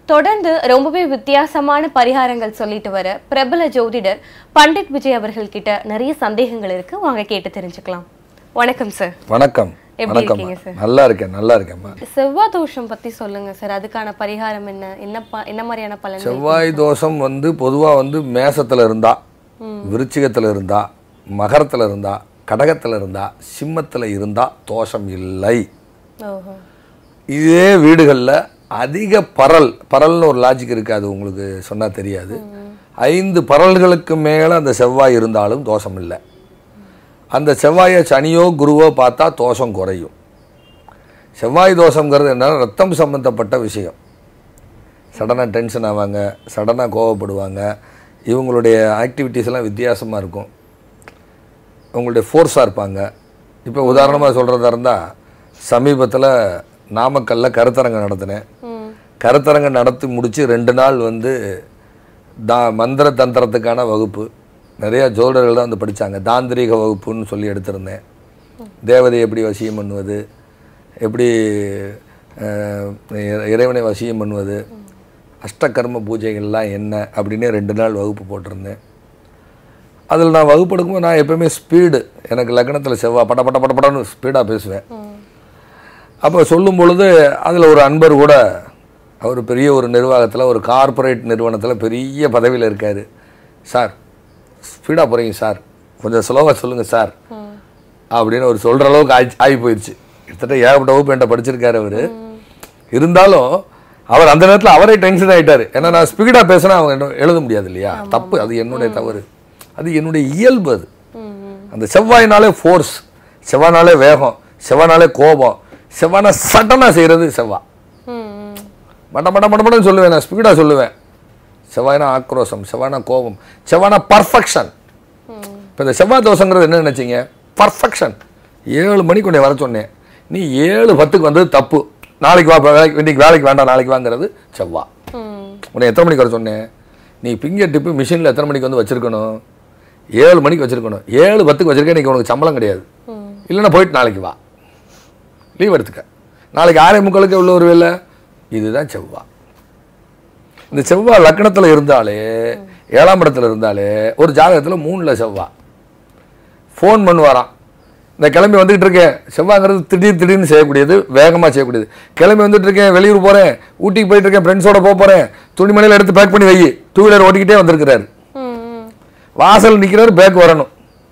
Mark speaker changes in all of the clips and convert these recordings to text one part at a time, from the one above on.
Speaker 1: தொடர்ந்து ரொம்பவே வித்தியாசமான பரிகாரங்கள் சொல்லிட்டு வர பிரபல ஜோதிடர் பண்டிட் விஜய் அவர்கள் கிட்ட நிறைய சந்தேகங்கள் இருக்கு வாங்க கேட்டு தெரிஞ்சுக்கலாம் வணக்கம் சார்
Speaker 2: வணக்கம்
Speaker 1: எப்படி
Speaker 2: வணக்கம்
Speaker 1: இருக்கீங்க சார்?
Speaker 2: நல்லா இருக்கேன் நல்லா இருக்கேன்மா
Speaker 1: செவ்வாய் தோஷம் பத்தி சொல்லுங்க சார் அதுக்கான பரிகாரம் என்ன என்ன ப- என்ன மாதிரியான பலன்
Speaker 2: செவ்வாய் தோஷம் வந்து பொதுவாக வந்து மேசத்தில் இருந்தா விருச்சிகத்தில் இருந்தா மகரத்தில் இருந்தா கடகத்தில் இருந்தா சிம்மத்தில் இருந்தா தோஷம் இல்லை
Speaker 1: ஓஹோ
Speaker 2: இதே வீடுகளில் அதிக பரல் பரல்னு ஒரு லாஜிக் இருக்குது அது உங்களுக்கு சொன்னால் தெரியாது ஐந்து பரல்களுக்கு மேலே அந்த செவ்வாய் இருந்தாலும் தோஷம் இல்லை அந்த செவ்வாயை சனியோ குருவோ பார்த்தா தோஷம் குறையும் செவ்வாய் தோஷங்கிறது என்னன்னா ரத்தம் சம்பந்தப்பட்ட விஷயம் சடனாக டென்ஷன் ஆவாங்க சடனாக கோவப்படுவாங்க இவங்களுடைய ஆக்டிவிட்டீஸ் எல்லாம் வித்தியாசமாக இருக்கும் உங்களுடைய ஃபோர்ஸாக இருப்பாங்க இப்போ உதாரணமாக சொல்கிறதா இருந்தால் சமீபத்தில் நாமக்கல்ல கருத்தரங்கம் நடத்தினேன்
Speaker 1: ம்
Speaker 2: கருத்தரங்கம் நடத்தி முடித்து ரெண்டு நாள் வந்து தா மந்திர தந்திரத்துக்கான வகுப்பு நிறையா ஜோடர்கள் தான் வந்து படித்தாங்க தாந்திரீக வகுப்புன்னு சொல்லி எடுத்திருந்தேன் தேவதை எப்படி வசியம் பண்ணுவது எப்படி அஹ், இறை- இறைவனை வசியம் பண்ணுவது அஷ்டகர்ம பூஜைகள்லாம் என்ன அப்படின்னு ரெண்டு நாள் வகுப்பு போட்டிருந்தேன் அதில் நான் வகுப்பு எடுக்கும்போது நான் எப்பவுமே ஸ்பீடு எனக்கு லக்னத்தில் செவ்வாய் பட பட பட படன்னு ஸ்பீடாக பேசுவேன் அப்போ சொல்லும் பொழுது அதில் ஒரு அன்பர் கூட அவர் பெரிய ஒரு நிர்வாகத்தில் ஒரு கார்ப்பரேட் நிறுவனத்தில் பெரிய பதவியில் இருக்கார் சார் ஸ்பீடாக போகிறீங்க சார் கொஞ்சம் ஸ்லோவாக சொல்லுங்கள் சார் அப்படின்னு அவர் சொல்கிற அளவுக்கு ஆகி ஆகி போயிடுச்சு கிட்டத்தட்ட ஏகப்பட்ட வகுப்பு என்கிட்ட படிச்சிருக்காரு அவர் இருந்தாலும் அவர் அந்த நேரத்தில் அவரே டென்ஷன் ஆகிட்டார் ஏன்னா நான் ஸ்பீடாக பேசினா அவங்க என்ன- எழுத முடியாது இல்லையா தப்பு அது என்னுடைய தவறு அது என்னுடைய இயல்பு அது
Speaker 1: ம் ம்
Speaker 2: அந்த செவ்வாய்னாலே ஃபோர்ஸ் செவ்வாய்னாலே வேகம் செவ்வாய்னாலே கோபம் செவ்வாய்னா சடனாக செய்கிறது செவ்வாய்
Speaker 1: ம் ம்
Speaker 2: மட மட மட மடன்னு சொல்லுவேன் நான் ஸ்பீடாக சொல்லுவேன் செவ்வாய்னா ஆக்ரோஷம் செவ்வாய்னா கோபம் செவ்வாய்னா பர்ஃபெக்ஷன் இப்போ இந்த செவ்வாய் தோசைங்கிறது என்ன நினச்சிங்க பர்ஃபெக்ஷன் ஏழு மணிக்கு உன்னை வர சொன்னேன் நீ ஏழு பத்துக்கு வந்தது தப்பு நாளைக்கு வா வேலைக்கு இன்னைக்கு வேலைக்கு வேண்டாம் நாளைக்கு வாங்கிறது செவ்வாய்
Speaker 1: ம்
Speaker 2: உன்னை எத்தனை மணிக்கு வர சொன்னேன் நீ ஃபிங்கர் டிப்பு மிஷினில் எத்தனை மணிக்கு வந்து வச்சிருக்கணும் ஏழு மணிக்கு வச்சிருக்கணும் ஏழு பத்துக்கு வச்சிருக்கேன் இன்னைக்கு உனக்கு சம்பளம் கிடையாது இல்லைன்னா போயிட்டு நாளைக்கு வா லீவ் எடுத்துக்க நாளைக்கு ஆறே முக்காலுக்கு உள்ள ஒரு வேலை இதுதான் செவ்வாய் இந்த செவ்வாய் லக்னத்தில் இருந்தாலே ஏழாம் இடத்துல இருந்தாலே ஒரு ஜாதகத்தில் மூணில் செவ்வாய் ஃபோன் பண்ணுவாராம் இந்த கிளம்பி வந்துகிட்டு இருக்கேன் செவ்வாய்ங்கிறது திடீர் திடீர்னு செய்யக்கூடியது வேகமாக செய்யக்கூடியது கிளம்பி வந்துட்டு இருக்கேன் வெளியூர் போகிறேன் ஊட்டிக்கு போயிட்டு இருக்கேன் ஃப்ரெண்ட்ஸோட போக போகிறேன் துணிமணியில் எடுத்து பேக் பண்ணி வை டூ வீலர் ஓட்டிக்கிட்டே வந்திருக்கிறாரு
Speaker 1: ம் ம்
Speaker 2: வாசல் நிற்கிறாரு பேக் வரணும்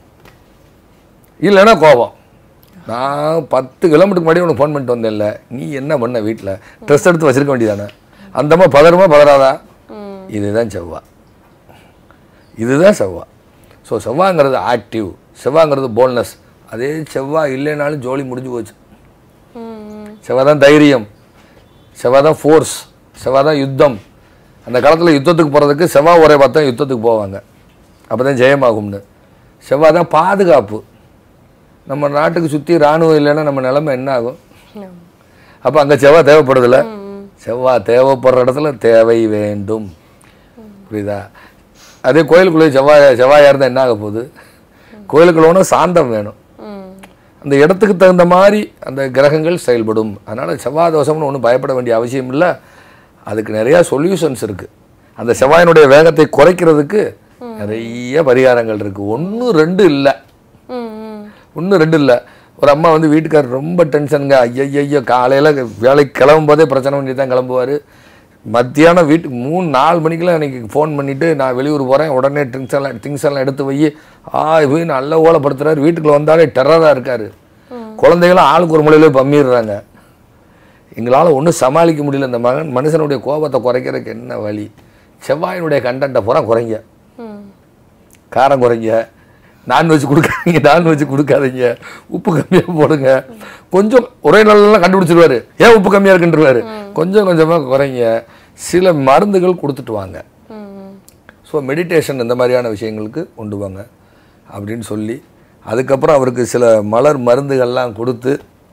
Speaker 2: இல்லைன்னா கோபம் நான் பத்து கிலோமீட்டருக்கு முன்னாடி உனக்கு ஃபோன் பண்ணிட்டு வந்தேன்ல நீ என்ன பண்ண வீட்டில் ட்ரெஸ் எடுத்து வச்சிருக்க வேண்டியதானே அந்தம்மா பதறுமா பதறாதா
Speaker 1: ம்
Speaker 2: இதுதான் செவ்வாய் இதுதான் செவ்வாய் ஸோ செவ்வாய்ங்கிறது ஆக்டிவ் செவ்வாய்ங்கிறது போல்னஸ் அதே செவ்வாய் இல்லைனாலும் ஜோலி முடிஞ்சு போச்சு
Speaker 1: ம் ம்
Speaker 2: செவ்வாய் தான் தைரியம் செவ்வாய் தான் ஃபோர்ஸ் செவ்வாய் தான் யுத்தம் அந்த காலத்தில் யுத்தத்துக்கு போகிறதுக்கு செவ்வாய் ஒரே பார்த்தா யுத்தத்துக்கு போவாங்க அப்போ தான் ஜெயமாகும்னு செவ்வாய் தான் பாதுகாப்பு நம்ம நாட்டுக்கு சுற்றி இராணுவம் இல்லைன்னா நம்ம நிலைமை என்ன ஆகும்
Speaker 1: ஆமா.
Speaker 2: அப்போ அங்கே செவ்வாய் தேவைப்படுதில்ல செவ்வாய் தேவைப்படுற இடத்துல தேவை வேண்டும் புரியுதா அதே கோயிலுக்குள்ளே செவ்வாய் செவ்வாயாக இருந்தால் என்ன ஆக போகுது கோயிலுக்குள்ள ஒன்றும் சாந்தம் வேணும்
Speaker 1: ம்
Speaker 2: அந்த இடத்துக்கு தகுந்த மாதிரி அந்த கிரகங்கள் செயல்படும் அதனால் செவ்வாய் தோஷம்னு ஒன்றும் பயப்பட வேண்டிய அவசியம் இல்லை அதுக்கு நிறையா சொல்யூஷன்ஸ் இருக்குது அந்த செவ்வாயினுடைய வேகத்தை குறைக்கிறதுக்கு நிறைய பரிகாரங்கள் இருக்குது ஒன்று ரெண்டு இல்லை
Speaker 1: ம் ம்
Speaker 2: ஒன்று ரெண்டு இல்லை ஒரு அம்மா வந்து வீட்டுக்காரர் ரொம்ப டென்ஷனுங்க ஐயய்யோ காலையில் வேலைக்கு கிளம்பும் போதே பிரச்சனை பண்ணி தான் கிளம்புவார் மத்தியானம் வீட்டுக்கு மூணு நாலு மணிக்கெல்லாம் எனக்கு ஃபோன் பண்ணிவிட்டு நான் வெளியூர் போகிறேன் உடனே திங்ஸ் எல்லாம் திங்ஸ் எல்லாம் எடுத்து வை ஆ போய் நல்ல ஓலப்படுத்துறாரு வீட்டுக்குள்ள வந்தாலே டெரராக இருக்கார் குழந்தைகளும் ஆளுக்கு ஒரு முறையிலே பம்மிடுறாங்க எங்களால் ஒன்றும் சமாளிக்க முடியல இந்த மகன் மனுஷனுடைய கோபத்தை குறைக்கிறதுக்கு என்ன வழி செவ்வாயினுடைய கண்டென்ட்டை பூரா குறைங்க
Speaker 1: ம்
Speaker 2: காரம் குறைங்க நான்வெஜ் கொடுக்காதீங்க நான்வெஜ் கொடுக்காதீங்க உப்பு கம்மியாக போடுங்க கொஞ்சம் ஒரே நாள்லாம் கண்டுபிடிச்சிருவாரு ஏன் உப்பு கம்மியாக இருக்குன்றவாரு கொஞ்சம் கொஞ்சமாக குறைங்க சில மருந்துகள் கொடுத்துட்டு வாங்க
Speaker 1: ம் ம்
Speaker 2: ஸோ மெடிடேஷன் இந்த மாதிரியான விஷயங்களுக்கு கொண்டு வாங்க அப்படின்னு சொல்லி அதுக்கப்புறம் அவருக்கு சில மலர் மருந்துகள்லாம் கொடுத்து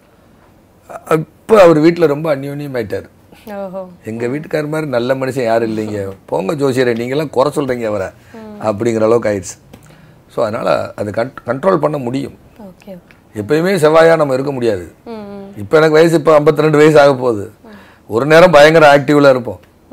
Speaker 2: இப்போ அவர் வீட்டில் ரொம்ப அந்யோன்யமாயிட்டார்
Speaker 1: ஓஹோ
Speaker 2: எங்கள் வீட்டுக்கார மாதிரி நல்ல மனுஷன் யாரும் இல்லைங்க போங்க ஜோசியரை நீங்களாம் குறை சொல்கிறீங்க அவரை அப்படிங்கிற அளவுக்கு ஆயிடுச்சு ஸோ அதனால் அது கண்ட் கண்ட்ரோல் பண்ண முடியும்
Speaker 1: ஓகே ஓகே
Speaker 2: எப்பயுமே செவ்வாயாக நம்ம இருக்க முடியாது
Speaker 1: ம் ம்
Speaker 2: இப்போ எனக்கு வயசு இப்போ 52 வயசு ஆக போகுது ஒரு நேரம் பயங்கர ஆக்டிவில் இருப்போம்
Speaker 1: ம்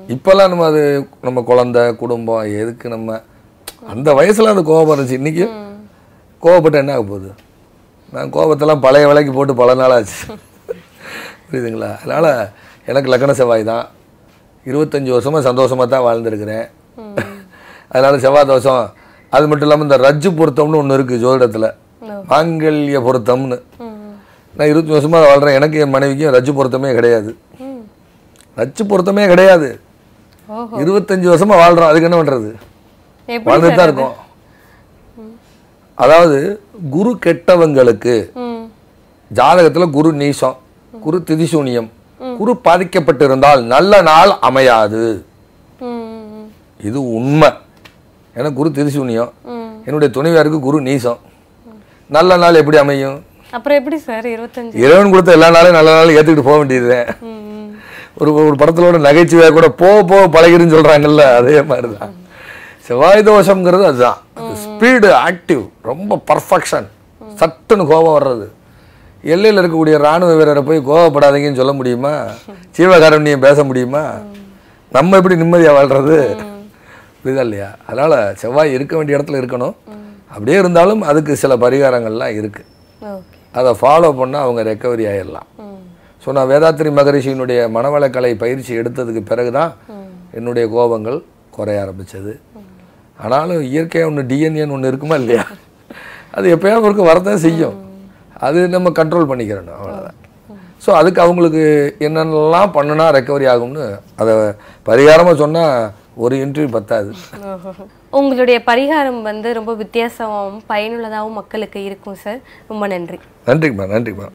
Speaker 2: இப்போல்லாம் நம்ம அது நம்ம குழந்தை குடும்பம் எதுக்கு நம்ம அந்த வயசுல அது கோபம் இருந்துச்சு இன்னைக்கு கோவப்பட்டு என்ன ஆக போகுது நான் கோபத்தெல்லாம் பழைய விலைக்கு போட்டு பல நாள் ஆச்சு புரியுதுங்களா அதனால் எனக்கு லக்கண செவ்வாய் தான் இருபத்தஞ்சி வருஷமா சந்தோஷமாக தான் வாழ்ந்துருக்கிறேன் அதனால செவ்வாய் தோஷம் அது மட்டும் இல்லாமல் இந்த ரஜ்ஜு பொருத்தம்னு ஒன்று இருக்குது ஜோதிடத்தில் மாங்கல்ய பொருத்தம்னு நான் இருபத்தி வருஷமா வாழ்கிறேன் எனக்கு என் மனைவிக்கும் ரஜ்ஜு பொருத்தமே கிடையாது
Speaker 1: ம்.
Speaker 2: ரஜ்ஜு பொருத்தமே கிடையாது
Speaker 1: ஓஹோ
Speaker 2: இருபத்தஞ்சு வருஷமா வாழ்றோம் அதுக்கு என்ன பண்றது
Speaker 1: எப்படி
Speaker 2: வாழ்ந்துட்டு தான் இருக்கோம் அதாவது குரு கெட்டவங்களுக்கு
Speaker 1: ம்
Speaker 2: ஜாதகத்துல குரு நீசம் குரு திதிசூனியம் குரு பாதிக்கப்பட்டிருந்தால் நல்ல நாள் அமையாது
Speaker 1: ம், ம்,
Speaker 2: இது உண்மை ஏன்னா குரு திதிசூனியம்
Speaker 1: ம்.
Speaker 2: என்னுடைய துணைவியாருக்கு குரு நீசம் நல்ல நாள் எப்படி அமையும்
Speaker 1: அப்புறம் எப்படி சார் இருபத்தஞ்சு
Speaker 2: இறைவன் கொடுத்த எல்லா நாளும் நல்ல நாளும் ஏத்துக்கிட்டு போக வேண்டியதுதான்
Speaker 1: ம், ம்.
Speaker 2: ஒரு ஒரு படத்திலோட நகைச்சுவையாக கூட போக போக பழகிருன்னு சொல்றாங்கல்ல அதே மாதிரி தான் செவ்வாய் தோஷம்ங்கிறது அதுதான் ஸ்பீடு ஆக்டிவ் ரொம்ப பர்ஃபெக்ஷன் சட்டுன்னு கோபம் வர்றது எல்லையில் இருக்கக்கூடிய ராணுவ வீரரை போய் கோவப்படாதீங்கன்னு சொல்ல முடியுமா ஜீவகாரண்யம் பேச முடியுமா நம்ம எப்படி நிம்மதியாக வாழ்றது புரியுதா இல்லையா அதனால் செவ்வாய் இருக்க வேண்டிய இடத்துல இருக்கணும் அப்படியே இருந்தாலும் அதுக்கு சில பரிகாரங்கள்லாம் இருக்குது
Speaker 1: ஓகே
Speaker 2: அதை ஃபாலோ பண்ணால் அவங்க ரெக்கவரி ஆயிடலாம்
Speaker 1: ம்
Speaker 2: ஸோ நான் வேதாத்திரி மகரிஷியினுடைய மனவளக்கலை பயிற்சி எடுத்ததுக்கு பிறகு தான் என்னுடைய கோபங்கள் குறைய ஆரம்பிச்சது ஆனாலும் இயற்கையாக ஒன்று டிஎன்ஏன்னு ஒன்று இருக்குமா இல்லையா அது எப்பயாவது ஒருக்கு வரதான் செய்யும் அது நம்ம கண்ட்ரோல் பண்ணிக்கிறணும் அவ்வளோதான் ஸோ அதுக்கு அவங்களுக்கு என்னென்னலாம் பண்ணுனா ரெக்கவரி ஆகும்னு அதை பரிகாரமாக சொன்னால் ஒரு இன்டர்வியூ பத்தாது
Speaker 1: ஓஹோ. உங்களுடைய பரிகாரம் வந்து ரொம்ப வித்தியாசமாகவும் பயனுள்ளதாகவும் மக்களுக்கு இருக்கும் சார் ரொம்ப நன்றி
Speaker 2: நன்றிங்கம்மா நன்றிங்கம்மா